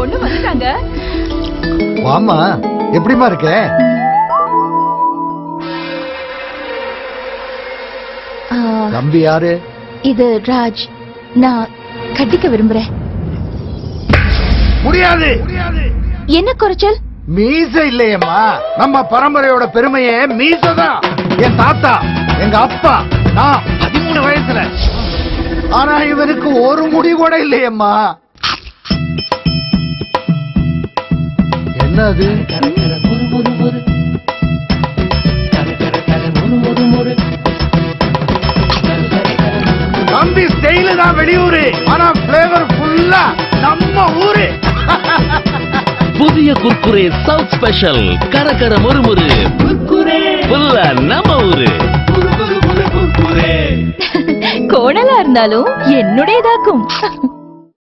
பொண்ணு வந்துட்டாங்க வாமா எப்படிமா இருக்க ஆ, தம்பி யாரு இது ராஜ் நான் கட்டிக்க விரும்புறேன் முடியாது என்ன குறைச்சல் மீச இல்லையம்மா நம்ம பரம்பரையோட பெருமையே மீசதான் என் தாத்தா எங்க அப்பா நான் பதிமூணு வயசுல ஆனா இவனுக்கு ஒரு முடி கூட இல்லையம்மா என்னது தம்பி ஸ்டைலு தான் வெளியூரு ஆனா பிளேவர் ஃபுல்லா நம்ம ஊரு புதிய குர்குரே சவுத் ஸ்பெஷல் கரகர முறுமுறு ஃபுல்லா நம்ம ஊரு கோணலா இருந்தாலும் என்னுடையதாக்கும்